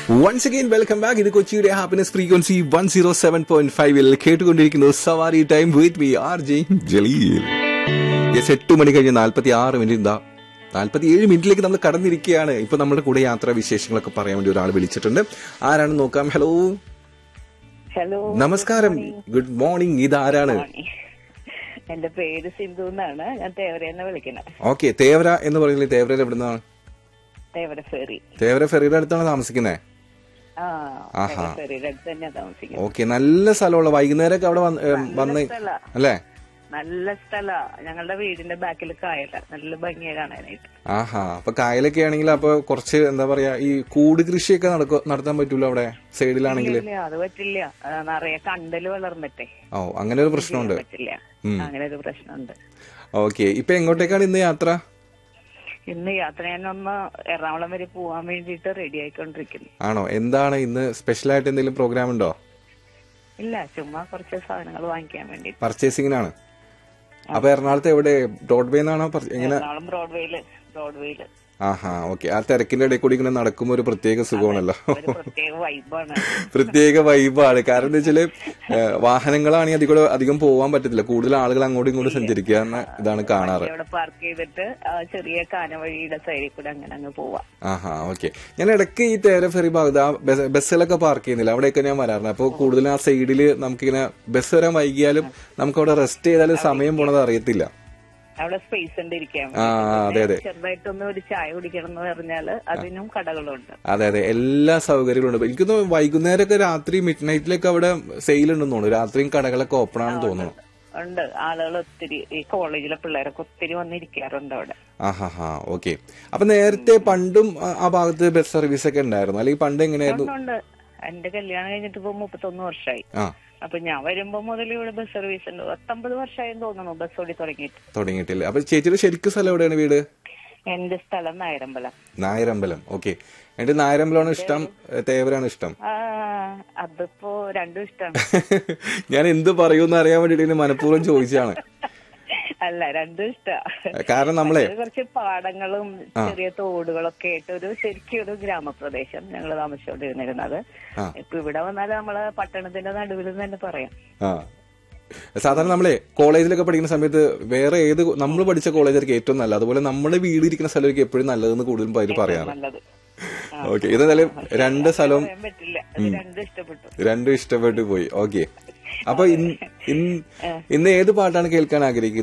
Once again welcome back ഇത് കൊച്ചിയുടെ happiness frequency one zero seven point ഫൈവിൽ കേട്ടുകൊണ്ടിരിക്കുന്നു സവാരി time with me R J Jaleel yes എട്ട് മണി കഴിഞ്ഞ് നാൽപ്പത്തി ആറ് മിനിറ്റ് എന്താ നാൽപ്പത്തി ഏഴ് മിനിറ്റിലേക്ക് നമ്മൾ കടന്നിരിക്കുകയാണ് ഇപ്പൊ നമ്മുടെ കൂടെ യാത്രാ വിശേഷങ്ങളൊക്കെ പറയാൻ വേണ്ടി ഒരാൾ വിളിച്ചിട്ടുണ്ട് ആരാണ് നോക്കാം ഹലോ ഹലോ നമസ്കാരം ഗുഡ് മോർണിംഗ് ഇതാരാണ് എന്റെ പേര് സിന്ധു എന്നാണ് ഞാൻ തേവരയെന്ന് വിളിക്കുന്നത് ഓക്കെ തേവര എന്ന് പറയുന്നത് തേവരയിൽ എവിടുന്നാണ് തേവര ഫെറി തേവര ഫെറിയുടെ അടുത്താണ് താമസിക്കുന്നത് ആ ആഹാ. തേവര ഫെറിയുടെ അടുത്ത് തന്നെയാ താമസിക്കുന്നത് ഓക്കെ നല്ല സ്ഥലമുള്ള വൈകുന്നേരമൊക്കെ അവിടെ വന്ന് ഏ, വന്ന് സ്ഥല അല്ലേ നല്ല സ്ഥല ഞങ്ങളുടെ വീടിന്റെ ബാക്കിൽ കായല നല്ല ഭംഗിയാ കാണാനായിട്ട് ആഹാ അപ്പൊ കായലൊക്കെ ആണെങ്കിൽ അപ്പൊ കുറച്ച് എന്താ പറയാ ഈ കൂട് കൃഷിയൊക്കെ നടക്കോ നടത്താൻ പറ്റൂല അവിടെ സൈഡിലാണെങ്കിൽ ഇല്ല അത് പറ്റില്ല ആ, നിറയെ കണ്ടല് വളർന്നിട്ടേ ഓ അങ്ങനെ ഒരു പ്രശ്നമുണ്ട് പറ്റില്ല ഉം. അങ്ങനെ ഒരു പ്രശ്നമുണ്ട് ഓക്കെ ഇപ്പൊ എങ്ങോട്ടേക്കാണ് ഇന്ന് യാത്ര ഇന്ന് യാത്ര ഞാനൊന്ന് എറണാകുളം വരെ പോവാൻ വേണ്ടിയിട്ട് റെഡി ആയിക്കൊണ്ടിരിക്കുന്നു ആണോ എന്താണ് ഇന്ന് സ്പെഷ്യൽ ആയിട്ട് എന്തെങ്കിലും പ്രോഗ്രാം ഉണ്ടോ ഇല്ല ചുമ്മാ കുറച്ച് സാധനങ്ങൾ വാങ്ങിക്കാൻ വേണ്ടി പർച്ചേസിങ്ങിനാണ് അപ്പൊ എറണാകുളത്ത് എവിടെ ബ്രോഡ്വേ എന്നാണോ പർ- എങ്ങനെ എറണാകുളം ബ്രോഡ്വേയില് ബ്രോഡ്വേയില് ആഹാ ഓക്കെ ആ തിരക്കിന്റെ ഇടയിൽ കൂടി ഇങ്ങനെ നടക്കുമ്പോൾ ഒരു പ്രത്യേക സുഖമാണല്ലോ ഒരു പ്രത്യേക വൈബാണ് പ്രത്യേക വൈബാണ് കാരണം എന്താ വെച്ചാല് ഏഹ്, വാഹനങ്ങളാണെങ്കിൽ അധികം അധികം പോകാൻ പറ്റത്തില്ല കൂടുതൽ ആളുകൾ അങ്ങോട്ടും ഇങ്ങോട്ടും സഞ്ചരിക്കുക എന്ന ഇതാണ് കാണാറ് അവിടെ പാർക്ക് ചെയ്തിട്ട് ആ ചെറിയ കാനവഴിയുടെ സൈഡിൽ കൂടെ അങ്ങനെ അങ്ങ് പോവാം ആഹാ ഓക്കെ ഞാൻ ഇടയ്ക്ക് ഈ തേര ഫെറി ഭാഗത്ത് ആ ബസ്- ബസ്സിലൊക്കെ പാർക്ക് ചെയ്യുന്നില്ല അവിടെയൊക്കെ ഞാൻ വരാറുണ്ട് അപ്പോൾ കൂടുതലും ആ സൈഡിൽ നമുക്കിങ്ങനെ ബസ് വരാൻ വൈകിയാലും നമുക്ക് അവിടെ റെസ്റ്റ് ചെയ്താലും സമയം പോണത് അറിയത്തില്ല അവിടെ സ്പേസ് ഉണ്ട് ഇരിക്കാൻ ആ വേണ്ടി. അതെ അതെ ചെറുതായിട്ടൊന്ന് ഒരു ചായ കുടിക്കണം എന്ന് പറഞ്ഞാല് അതിനും കടകളുണ്ട് അതെ അതെ എല്ലാ സൗകര്യങ്ങളും ഉണ്ട് എനിക്ക് തോന്നുന്നു വൈകുന്നേരമൊക്കെ രാത്രി മിഡ് നൈറ്റിലൊക്കെ അവിടെ സെയിൽ ഉണ്ടെന്ന് തോന്നുന്നു രാത്രിയും കടകളൊക്കെ ഓപ്പൺ ആണെന്ന് തോന്നുന്നു ഉണ്ട് ആളുകൾ ഒത്തിരി ഈ കോളേജിലെ പിള്ളേരൊക്കെ ഒത്തിരി വന്നിരിക്കാറുണ്ട് അവിടെ ആഹാ ഹാ ഓക്കെ അപ്പൊ നേരത്തെ പണ്ടും ആ- ആ ഭാഗത്ത് ബസ് സർവീസ് ഒക്കെ ഉണ്ടായിരുന്നു അല്ലെങ്കിൽ പണ്ട് എങ്ങനെയായിരുന്നു ഉണ്ട് എന്റെ കല്യാണം കഴിഞ്ഞിട്ട് ഇപ്പൊ മുപ്പത്തൊന്ന് വർഷമായി ആ അപ്പൊ ഞാൻ വരുമ്പോ മുതൽ ഇവിടെ ബസ് സർവീസ് ഉണ്ട് പത്തൊമ്പത് വർഷമായി തോന്നുന്നു ബസ് ഓടി തുടങ്ങിയിട്ട് തുടങ്ങിയിട്ടില്ല അപ്പൊ ചേച്ചിയുടെ ശരിക്കും സ്ഥലം എവിടെയാണ് വീട് എന്റെ സ്ഥലം നായരമ്പലം നായരമ്പലം ഓക്കെ എന്നിട്ട് നായരമ്പലമാണ് ഇഷ്ടം ഏ, തേവരാണ് ഇഷ്ടം ആ അതിപ്പോ രണ്ടും ഇഷ്ടമാണ് ഞാൻ എന്ത് പറയൂന്ന് അറിയാൻ വേണ്ടിട്ട് മനഃപൂർവ്വം ചോദിച്ചാണ് അല്ല രണ്ടും ഇഷ്ടാ കാരണം നമ്മളെ ഇത് കുറച്ച് പാടങ്ങളും ചെറിയ തോടുകളൊക്കെ ആയിട്ട് ഒരു ശരിക്കും ഒരു ഗ്രാമപ്രദേശം ഞങ്ങൾ താമസിച്ചുകൊണ്ടിരുന്നിരുന്നത് ആ. ഇപ്പൊ ഇവിടെ വന്നാൽ നമ്മള് പട്ടണത്തിന്റെ നടുവിൽ എന്ന് തന്നെ പറയാം ആ സാധാരണ നമ്മളെ കോളേജിലൊക്കെ പഠിക്കുന്ന സമയത്ത് വേറെ ഏത് നമ്മൾ പഠിച്ച കോളേജായിരിക്കും ഏറ്റവും നല്ലത് അതുപോലെ നമ്മുടെ വീട് ഇരിക്കുന്ന സ്ഥലമായിരിക്കും എപ്പോഴും നല്ലതെന്ന് കൂടുതലും പേര് പറയാറ് നല്ലത് ആ. ഓക്കെ ഇതെന്തായാലും രണ്ട് സ്ഥലവും പറയാൻ പറ്റില്ല അത് രണ്ടും ഇഷ്ടപ്പെട്ടു രണ്ടും ഇഷ്ടപ്പെട്ടു പോയി ഓക്കെ അപ്പൊ ഇന്ന് ഇന്ന് ഇന്ന് ഏത് പാട്ടാണ് കേൾക്കാൻ ആഗ്രഹിക്കുന്നത്